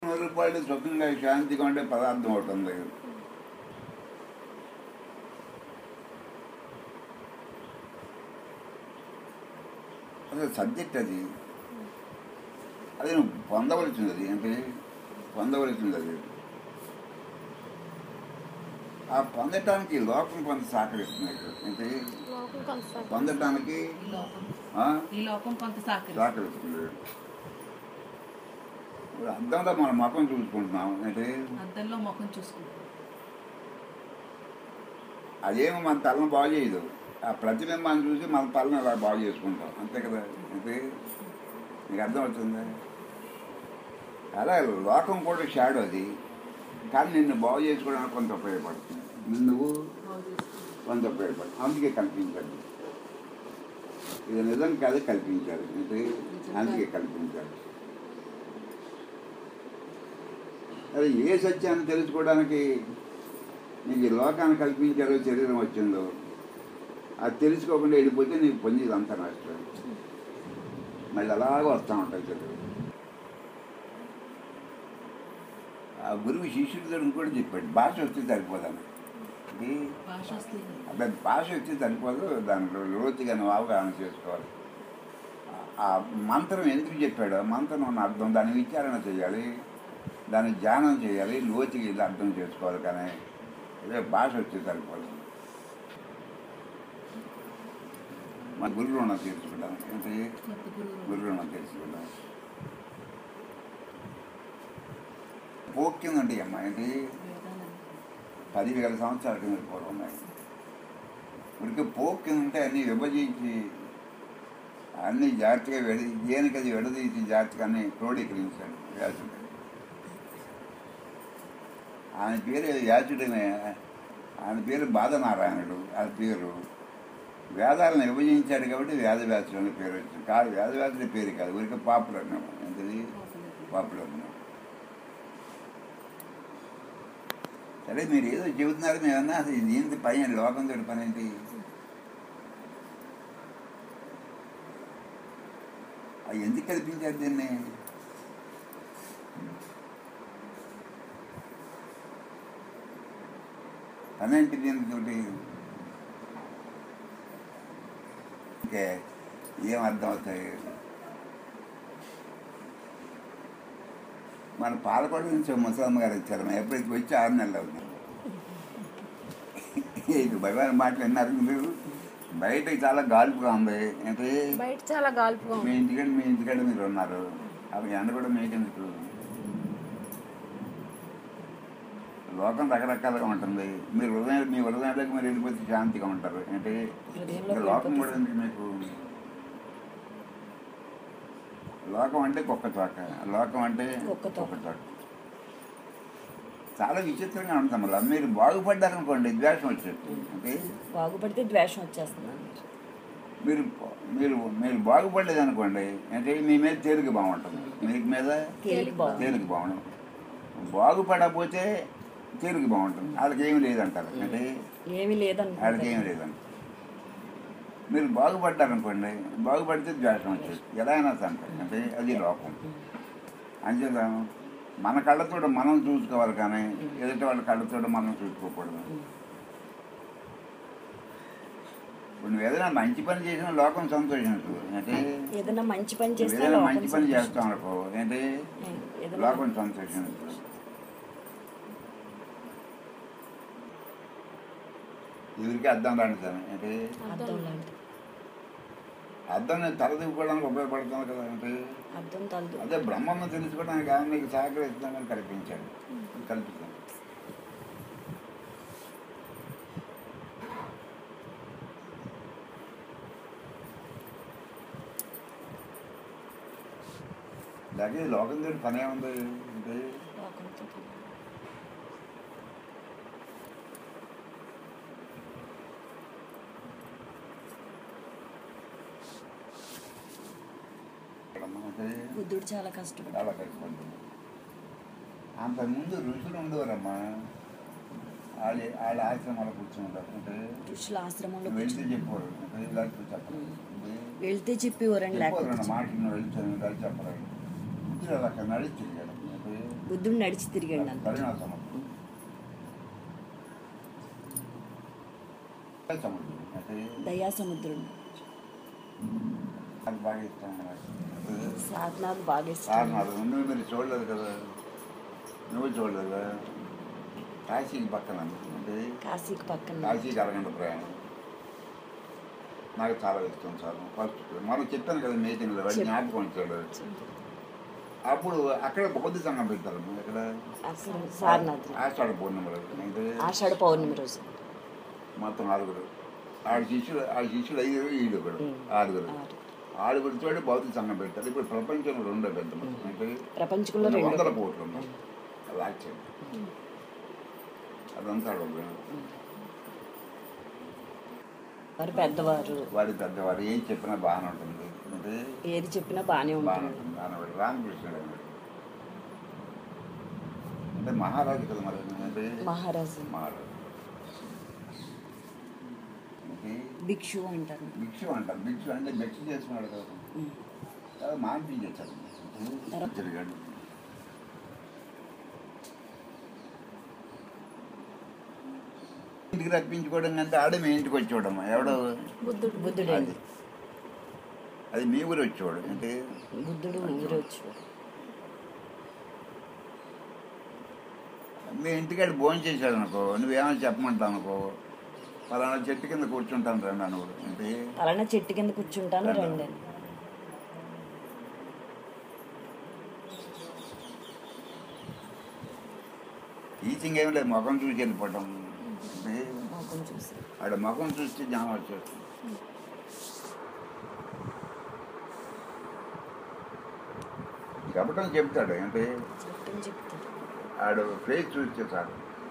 రూపాయలు సుఖంగా శాంతిగా ఉండే పదార్థం ఒకటి ఉంది అసలు సబ్జెక్ట్ అది అది నువ్వు పొందవలసింది అది అంటే పొందవలసింది అది ఆ పొందటానికి లోకం కొంత సహకరిస్తుంది ఇక్కడ అంటే లోకం కొంత పొందటానికి ఈ లోకం ఆ, ఈ లోకం కొంత సహకరి సహకరిస్తుంది ఇప్పుడు అద్దంలో మన ముఖం చూసుకుంటున్నాం అంటే అద్దంలో ముఖం చూసుకుంటాం అదేమో మన తలను బాగు చేయదు ఆ ప్రతిబింబాన్ని చూసి మన తలను అలా బాగు చేసుకుంటాం అంతే కదా అంటే నీకు అర్థం అవుతుంది అలా లోకం కూడా షాడో అది కానీ నిన్ను బాగు చేసుకోవడానికి కొంత ఉపయోగపడుతుంది నువ్వు కొంత ఉపయోగపడుతుంది అందుకే కల్పించండి ఇది నిజం కాదు కల్పించాలి అంటే అందుకే కల్పించాలి అది ఏ సత్యాన్ని తెలుసుకోవడానికి నీకు ఈ లోకాన్ని కల్పించారో శరీరం వచ్చిందో అది తెలుసుకోకుండా వెళ్ళిపోతే నీకు పొందేది అంత నష్టం మళ్ళీ అలాగే వస్తూ ఉంటాయి శరీరం ఆ గురువు శిష్యుడితో కూడా చెప్పాడు భాష వస్తే సరిపోదాను ఇది భాష వస్తుంది అబ్బాయి భాష వచ్చి సరిపోదు దాంట్లో లోతుగా నువ్వు అవగాహన చేసుకోవాలి ఆ- ఆ మంత్రం ఎందుకు చెప్పాడో మంత్రం ఉన్న అర్థం దాని విచారణ చేయాలి దాన్ని ధ్యానం చేయాలి లోతుకి ఇది అర్థం చేసుకోవాలి కానీ ఇదే భాష వచ్చి సరిపోదు మన గురు రుణం తీర్చుకుంటాం ఏంటి కొత్త గురువు గురు రుణం తీర్చుకుంటాం పోక్కిందండి అమ్మ ఏంటి వేదాలని పదివేల సంవత్సరాల కింద పూర్వం ఉన్నాయి ఉడికి పోక్ కింద ఉంటే అన్ని విభజించి అన్ని జాగ్రత్తగా విడ దేనికి అది విడదీసి జాగ్రత్తగా అన్ని క్రోడీకరించాడు వ్యాసుడు ఆయన పేరు వ్యాసుడనే ఆయన పేరు బాధనారాయణుడు ఆయన పేరు వేదాలను విభజించాడు కాబట్టి వేదవ్యాసుడు అనే పేరు వచ్చింది కాదు వేదవ్యాసుడి పేరు కాదు ఊరికి పాపులర్ ఎంతది పాపులర్ సరే మీరు ఏదో చెబుతున్నారు మేమన్నా అసలు దీనికి పైన లోకం తోటి పని ఏంటి అది ఎందుకు కల్పించారు దీన్ని పని ఏంటి దీనితోటి ఇంకే ఏం అర్థం అవుతాయి మన పాలకొండ నుంచి ముసలమ్మ గారు వచ్చారు ఎప్పుడైతే వచ్చి ఆరు నెలలు అవుతుంది ఇది భగవాన్ మాటలు విన్నారు మీరు బయట చాలా గాల్పుగా ఉంది అంటే బయట చాలా గాల్పుగా మీ ఉంది ఇంటికంటే మీ ఇంటికంటే మీరు ఉన్నారు అప్పుడు ఎండ కూడా మీకెందుకు లోకం రకరకాలుగా ఉంటుంది మీరు హృదయం మీ హృదయంలోకి మీరు వెళ్ళిపోతే శాంతిగా ఉంటారు అంటే హృదయంలోకి ఇంకా లోకం వెళ్ళిపోతే కూడా ఎందుకు మీకు లోకం అంటే కుక్క చోక లోకం అంటే కుక్క తోక. కుక్క చోక చాలా విచిత్రంగా ఉంటుంది మళ్ళీ మీరు బాగుపడ్డారనుకోండి ద్వేషం వచ్చేది అంటే బాగుపడితే ద్వేషం వచ్చేస్తుంది మీరు మీరు మీరు బాగుపడలేదు అనుకోండి అంటే మీ మీద తేలిక బాగుంటుంది మీకు మీద తేలిక బాగుంది తేలిక బాగుంటుంది బాగుపడకపోతే తేలిక బాగుంటుంది వాళ్ళకి ఏమి లేదంటారు అంటే ఏమీ వాళ్ళకి లేదనుకుంటే ఏమి లేదంట మీరు బాగుపడ్డారనుకోండి బాగుపడితే ద్వేషం వచ్చేది ఎలా అయినా అంటారు అంటే అది లోపం అంచేత మన కళ్ళతోటి మనం చూసుకోవాలి కానీ ఎదుటి వాళ్ళ కళ్ళతోటి మనం చూసుకోకూడదు ఇప్పుడు నువ్వు ఏదైనా మంచి పని చేసిన లోకం సంతోషించు అంటే ఏదైనా మంచి పని నువ్వు చేస్తే ఏదైనా లోకం మంచి పని సంతోషిస్తుంది. చేస్తాం అనుకో ఏంటి ఏదైనా లోకం సంతోషించు ఎవరికి అర్థం రాండి సార్ అంటే అర్థం లాంటి అర్థం తలదిప్పుకోవడానికి ఉపయోగపడుతుంది కదా అంటే అర్థం తలదు అదే బ్రహ్మను తెలుసుకోవడానికి ఆయన నీకు సహకరిస్తామని కల్పించాడు కల్పిస్తాను అలాగే లోకం తోటి పనే ఉంది అంటే లోకంతో అంటే బుద్ధుడు చాలా కష్టపడ్డాడు చాలా కష్టపడుతుంది అంతకుముందు ఋషులు ఉండేవారమ్మా వాళ్ళ వాళ్ళ ఆశ్రమాలు కూర్చుంటారు అంటే ఋషుల ఆశ్రమంలో నువ్వు వెళ్తే కూర్చొని చెప్పారు అంటే ఇలా చెప్పరు అంటే వెళ్తే చెప్పేవారండి చెప్పారు లేకపోతే మాట నువ్వు వెళ్తాను ఇలా చెప్పరు బుద్ధుడు అలా అక్కడ నడిచి తిరిగాడు అంటే బుద్ధుడు నడిచి తిరిగాడు అంత కరుణా సముద్రం సముద్రం అంటే దయా సముద్రుడు నాకు బాగా ఇష్టం నాకు. సాధనాలు బాగా సార్ ఇష్టం నాకు నువ్వు మీరు చూడలేదు కదా నువ్వు చూడలేదు కదా కాశీకి పక్కన అంటే కాశీకి పక్కన కాశీకి అరగంట ప్రయాణం నాకు చాలా ఇష్టం సార్ ఫస్ట్ మనం చెప్పాను కదా మీటింగ్లో వాడి చెప్పు. జ్ఞాపకం వచ్చాడు అప్పుడు అక్కడ బౌద్ధ సంఘం పెడతారు ఇక్కడ అక్కడ సారనాథ్ ఆషాఢ పూర్ణిమలో అంటే ఆషాఢ పౌర్ణమి రోజు మొత్తం ఆరుగురు ఆడ శిష్యుడు ఆ శిష్యుడు ఐదుగురు వీళ్ళు ఒకడు ఉమ్. ఆరుగురు ఆరు. ఆరుగురితో బౌద్ధ సంఘం పెడతారు ఇప్పుడు ప్రపంచంలో రెండో పెద్ద అంటే ప్రపంచంలో కొన్ని రెండు వందల కోట్లు ఉన్నాయి లాక్యం అదంతా అక్కడ ఉంది. వారు పెద్దవారు వారి పెద్దవారు ఏం చెప్పినా బాగానే ఉంటుంది అంటే ఏది చెప్పినా బాగానే బాగానే ఉంటుంది ఉంటుంది బాగానే ఉంటుంది రామకృష్ణుడు అన్నాడు అంటే మహారాజు కదా మరి అంటే మహారాజు మహారాజు అంటే భిక్షు అంటారు భిక్షు అంటారు భిక్షు అంటే భిక్ష చేసుకున్నాడు కదా ఉమ్. చాలా మాన్పించాడు తిరిగాడు ఇంటికి రప్పించుకోవడం కంటే ఆడే మీ ఇంటికి వచ్చేవాడమ్మ ఎవడో బుద్ధుడు బుద్ధుడు అది అది మీ ఊరు వచ్చేవాడు అంటే బుద్ధుడు ఊరు వచ్చేవాడు మీ ఇంటికాడ భోజనం చేశాడు అనుకో నువ్వేమైనా చెప్పమంటావు అనుకో పలానా చెట్టు కింద కూర్చుంటాను రండి అనుకోడు అంటే అలానే చెట్టు కింద కూర్చుంటాను రండి అని. టీచింగ్ ఏం లేదు ముఖం చూసి వెళ్ళిపోవటం అంటే మొఖం చూసి ఆడ ముఖం చూస్తే జ్ఞానం వచ్చేస్తుంది చెప్పటం చెప్తాడు అంటే చెప్తాను చెప్తాను ఆడు ఫేస్ చూస్తే చాలు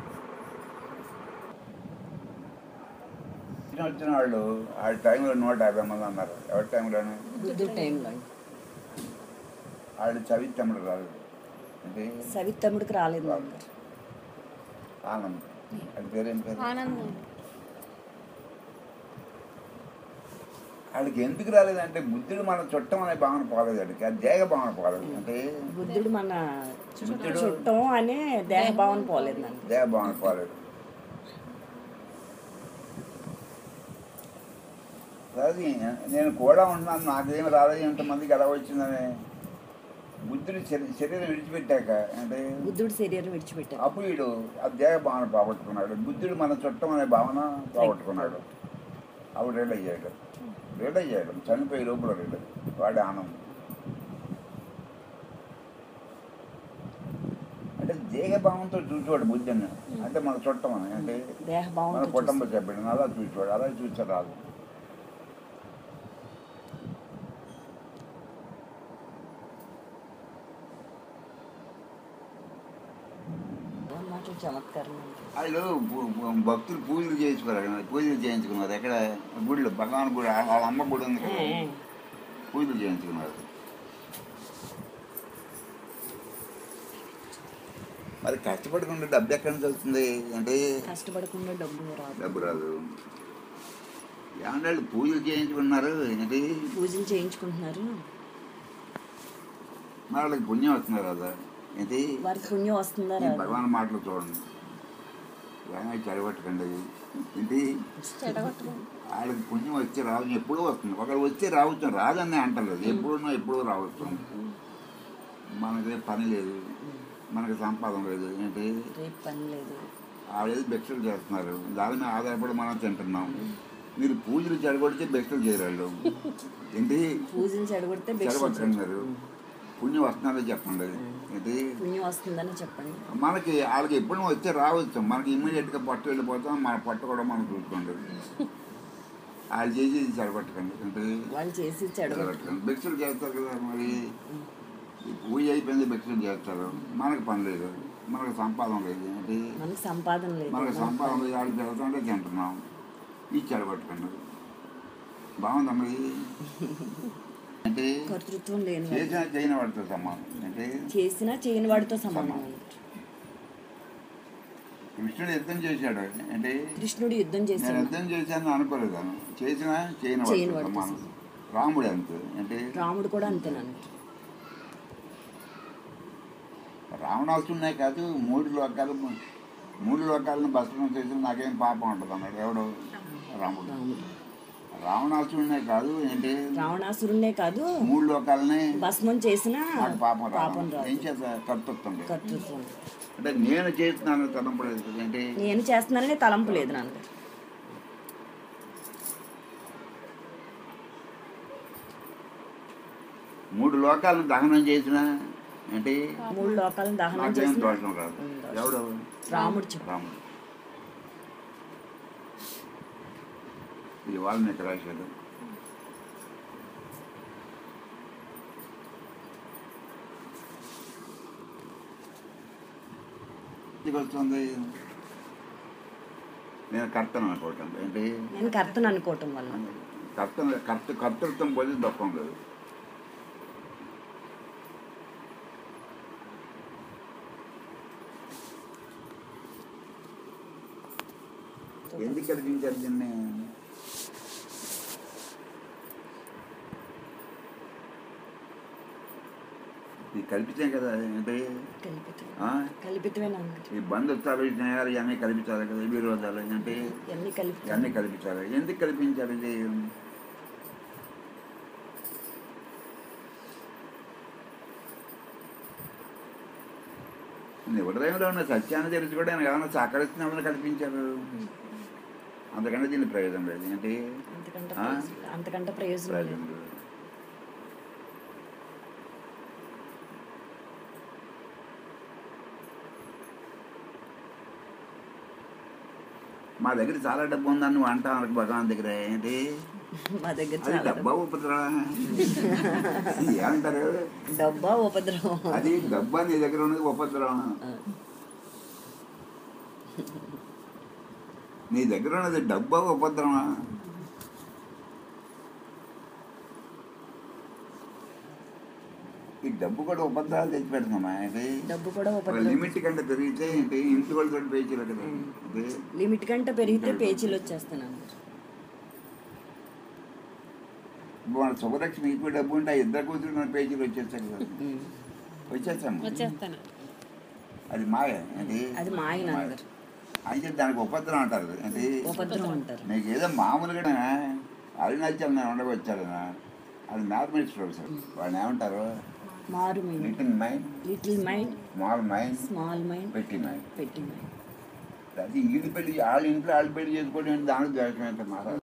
వచ్చిన వచ్చిన వాళ్ళు ఆ టైంలో నూట యాభై మంది అన్నారు ఎవరి టైంలోనే బుద్ధుడు టైంలో ఆడు చవిత్తమ్ముడు రాదు అంటే సవితమ్ముడికి రాలేదు అన్నారు ఆనంద్ అది పేరేం పేరు ఆనందం వాళ్ళకి ఎందుకు రాలేదంటే బుద్ధుడు మన చుట్టం అనే భావన పోలేదు వాడికి అది దేహ భావన పోలేదు అంటే బుద్ధుడు మన బుద్ధుడు చుట్టం అనే దేహ భావన పోలేదు నాకు దేహ భావన పోలేదు అది నేను కూడా ఉంటున్నాను నాకేం రాలేదు ఎంతమందికి ఎలా వచ్చిందని బుద్ధుడు శరీ- శరీరం విడిచిపెట్టాక అంటే బుద్ధుడు శరీరం విడిచిపెట్టారు అప్పుడు వీడు ఆ దేహ భావన పోగొట్టుకున్నాడు బుద్ధుడు మన చుట్టం అనే భావన పోగొట్టుకున్నాడు అప్పుడు రీల్ అయ్యాడు రీల్ అయ్యాడు చనిపోయే లోపల రీల్ వాడి ఆనందం అంటే దేహ భావంతో చూసేవాడు బుద్ధుని అంటే మన చుట్టం అని అంటే దేహ మన భావంతో కుటుంబ చూసి. సభ్యుడిని అలా చూసేవాడు అలా చూసే రాదు అన్నమాట చమత్కారం అంటే. వాళ్ళు పు- పు- భక్తులు పూజలు చేయించుకోరు పూజలు చేయించుకున్నారు ఎక్కడ గుడిలో భగవాన్ గుడి వాళ్ళ అమ్మ గుడి ఉంది ఏ, కదా ఏ. పూజలు చేయించుకున్నారు మరి కష్టపడకుండా డబ్బు ఎక్కడి నుంచి వస్తుంది అంటే కష్టపడకుండా డబ్బు రాదు డబ్బు రాదు ఏమంటే వాళ్ళు పూజలు చేయించుకున్నారు ఏంటి పూజలు చేయించుకుంటున్నారు మరి వాళ్ళకి పుణ్యం వస్తున్నారు కదా ఏంటి వారికి పుణ్యం వస్తుందా ఈ రాదు భగవాన్ మాటలు చూడండి ఏమైనా చెడగొట్టకండి ఏంటి వాళ్ళకి పుణ్యం వచ్చి రావచ్చు ఎప్పుడూ వస్తుంది ఒకరు వచ్చి రావచ్చు రాదని అంటలేదు ఎప్పుడున్నా ఎప్పుడూ రావచ్చు మనకి పని లేదు మనకి సంపాదన లేదు ఏంటి రేపు పని లేదు ఆడేది భిక్షలు చేస్తున్నారు దాని మీద ఆధారపడి మనం తింటున్నాం మీరు పూజలు చెడగొడితే భిక్షలు చేయరాళ్ళు ఏంటి పూజలు చెడగొడితే భిక్ష చెడగొట్టండి మీరు పుణ్యం వస్తుందో చెప్పండి ఏంటి పుణ్యం వస్తుందని చెప్పండి మనకి వాళ్ళకి ఎప్పుడు వచ్చి రావచ్చు మనకి ఇమ్మీడియట్గా పట్టు వెళ్ళిపోతాం మన పట్టు కూడా మనం చూసుకోండి వాళ్ళు చేసి చెడగొట్టకండి అంటే వాళ్ళు చేసి చెడగొట్టు చెడగొట్టకండి భిక్షలు చేస్తారు కదా మరి ఈ పూజ అయిపోయింది భిక్షలు చేస్తారు మనకి పని లేదు మనకు సంపాదన లేదు ఏంటి మనకి సంపాదన లేదు మనకు సంపాదన లేదు ఆడికి వెళ్తుంటే తింటున్నాం ఈ చెడగొట్టకండి బాగుందా మరి అంటే కర్తృత్వం లేని వాడు. చేసిన చేయని వాడితో సమానం అంటే చేసినా చేయని వాడితో సమానం సమానం. కృష్ణుడు యుద్ధం చేశాడు అంటే కృష్ణుడు యుద్ధం నేను చేశాడు యుద్ధం చేశాను అనుకోలేదాను చేసిన చేయని చేయని వాడితో వాడితో సమానం రాముడు అంతే అంటే రాముడు కూడా అంతేనంట రావణాసునే కాదు మూడు లోకాలు మూడు లోకాలను భస్మం చేసి నాకేం పాపం ఉంటుంది అన్నాడు ఎవడు రాముడు రాముడు రావణాసునే కాదు ఏంటి రావణాసురుణ్ణే కాదు మూడు లోకాలని భస్మం చేసిన నాకు పాపం పాపం రాదు రాదు ఏం చేస్తా కర్తృత్వం లేదు. కర్తృత్వం అంటే నేను చేస్తున్నాను తలంపలేదు ఏంటి నేను చేస్తున్నానని తలంపు లేదు నాన్నగారు మూడు లోకాలను దహనం చేసిన ఏంటి మూడు లోకాలను దహనం నాకేం చేసిన దోషం రాదు ఉం, దోషం. ఎవడు రాముడు చెప్పు రాముడు ఇది వాల్మీకి రాశాడు ఇది వస్తుంది నేను కర్తను అనుకోవటం ఏంటి నేను కర్తను అనుకోవటం వల్ల కర్త కర్త కర్తృత్వం పోతే దుఃఖం లేదు ఎందుకు కల్పించారు దీన్ని ఇది కల్పించాం కదా ఏంటి కల్పితం ఆ? కల్పితమే నాన్నగారు ఈ బంధుత్వాలు స్నేహాలు ఇవన్నీ కల్పించాలి కదా విరోధాలు ఏంటి ఇవన్నీ కల్పితం ఇవన్నీ కల్పించాలి ఎందుకు కల్పించాలి ఇది నిబుడదయంలో ఉన్న సత్యాన్ని తెలిసి కూడా ఆయన ఏమైనా సహకరిస్తున్నామని కల్పించారు అంతకంటే దీని ప్రయోజనం లేదు ఏంటి అంతకంటే ఆ? ప్రయోజనం- అంతకంటే ప్రయోజనం లేదు ప్రయోజనం లేదు మా దగ్గర చాలా డబ్బు ఉందని నువ్వు అంటావు అనకు భగవాన్ దగ్గర ఏంటి మా దగ్గర అది చాలా డబ్బా ఉపద్రవ ఏమంటారు డబ్బా ఉపద్రవం అది డబ్బా నీ దగ్గర ఉన్నది ఉపద్రవం ఆ. నీ దగ్గర ఉన్నది డబ్బా ఉపద్రవా ఈ డబ్బు కూడా ఉపద్రవాలు తెచ్చి పెడుతున్నామా ఏంటి డబ్బు కూడా ఒక ఉపద్రవం లిమిట్ కంటే పెరిగితే ఏంటి ఇంటి వాళ్ళతో పేచీలు కదా ఇది లిమిట్ కంటే పెరిగితే పేచీలు వచ్చేస్తాను ఇప్పుడు మన శుభలక్ష్మి ఇప్పుడు డబ్బు ఉంటే ఆ ఇద్దరు కూతురు మన పేజీలు వచ్చేస్తాయి కదా వచ్చేస్తాము వచ్చేస్తాను అది మాయ ఏంటి అది మాయ నాన్నగారు అయితే దానికి ఉపద్రవం అంటారు ఏంటి ఉపద్రవం అంటారు నీకు ఏదో మామూలుగా అరుణాచల్ నేను ఉండవచ్చాడు అది మ్యాథమెటిక్స్ ప్రొఫెసర్ వాడిని ఏమంటారు మారు mind little mind little mind small mind small mind పెట్టి మైండ్ పెట్టి మైండ్ అది ఈడి పెళ్లి వాళ్ళ ఇంట్లో వాళ్ళు పెళ్లి చేసుకోవడం ఏంటి దానికి ద్వేషం ఎంత మహారాజు